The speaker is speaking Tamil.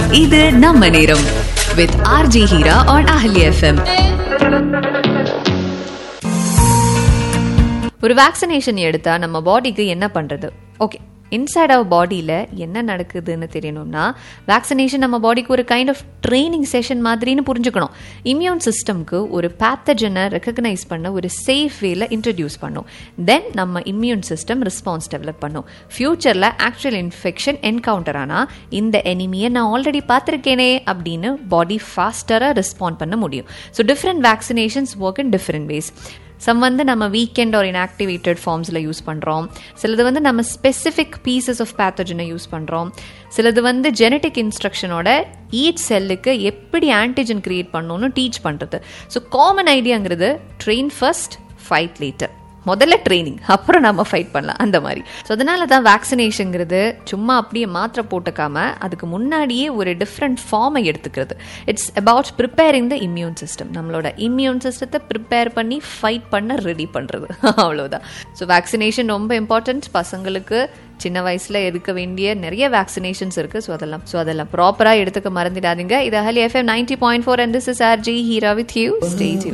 இது நம்ம நேரம் with RG Heera on Ahali FM ஒரு வேக்சினேஷன் எடுத்தா நம்ம பாடிக்கு என்ன பண்றது ஓகே இன்சைட் அவர் பாடியில் என்ன நடக்குதுன்னு தெரியணும்னா வேக்சினேஷன் நம்ம பாடிக்கு ஒரு கைண்ட் ஆஃப் ட்ரைனிங் செஷன் மாதிரின்னு புரிஞ்சுக்கணும் இம்யூன் சிஸ்டம்க்கு ஒரு பேத்தஜனை ரெக்கக்னைஸ் பண்ண ஒரு சேஃப் வேல இன்ட்ரடியூஸ் பண்ணும் தென் நம்ம இம்யூன் சிஸ்டம் ரெஸ்பான்ஸ் டெவலப் பண்ணும் ஃப்யூச்சரில் ஆக்சுவல் இன்ஃபெக்ஷன் என்கவுண்டர் ஆனால் இந்த எனிமியை நான் ஆல்ரெடி பார்த்துருக்கேனே அப்படின்னு பாடி ஃபாஸ்டராக ரெஸ்பாண்ட் பண்ண முடியும் so different vaccinations work in different ways some வந்து நம்ம வீக்கெண்ட் ஒரு இன்ஆக்டிவேட்டட் ஃபார்ம்ஸில் யூஸ் பண்ணுறோம் சிலது வந்து நம்ம ஸ்பெசிஃபிக் பீசஸ் ஆஃப் பேத்தஜனை யூஸ் பண்ணுறோம் சிலது வந்து ஜெனட்டிக் இன்ஸ்ட்ரக்ஷனோட ஈச் செல்லுக்கு எப்படி ஆன்டிஜன் கிரியேட் பண்ணணும்னு டீச் பண்ணுறது ஸோ காமன் ஐடியாங்கிறது ட்ரெயின் ஃபர்ஸ்ட் ஃபைட் லேட்டர் முதல்ல ட்ரைனிங் அப்புறம் நம்ம ஃபைட் பண்ணலாம் அந்த மாதிரி ஸோ அதனால தான் வேக்சினேஷனுங்கிறது சும்மா அப்படியே மாத்திரை போட்டுக்காம அதுக்கு முன்னாடியே ஒரு டிஃப்ரெண்ட் ஃபார்மை எடுத்துக்கிறது it's about preparing the immune system நம்மளோட இம்யூன் சிஸ்டத்தை ப்ரிப்பேர் பண்ணி ஃபைட் பண்ண ரெடி பண்ணுறது அவ்வளோதான் ஸோ வேக்சினேஷன் ரொம்ப இம்பார்ட்டன்ட் பசங்களுக்கு சின்ன வயசுல எடுக்க வேண்டிய நிறைய வேக்சினேஷன்ஸ் இருக்கு ஸோ அதெல்லாம் ஸோ அதெல்லாம் ப்ராப்பராக எடுத்துக்க மறந்துடாதீங்க இது Ahali FM ninety point four and this is R G Heera with you stay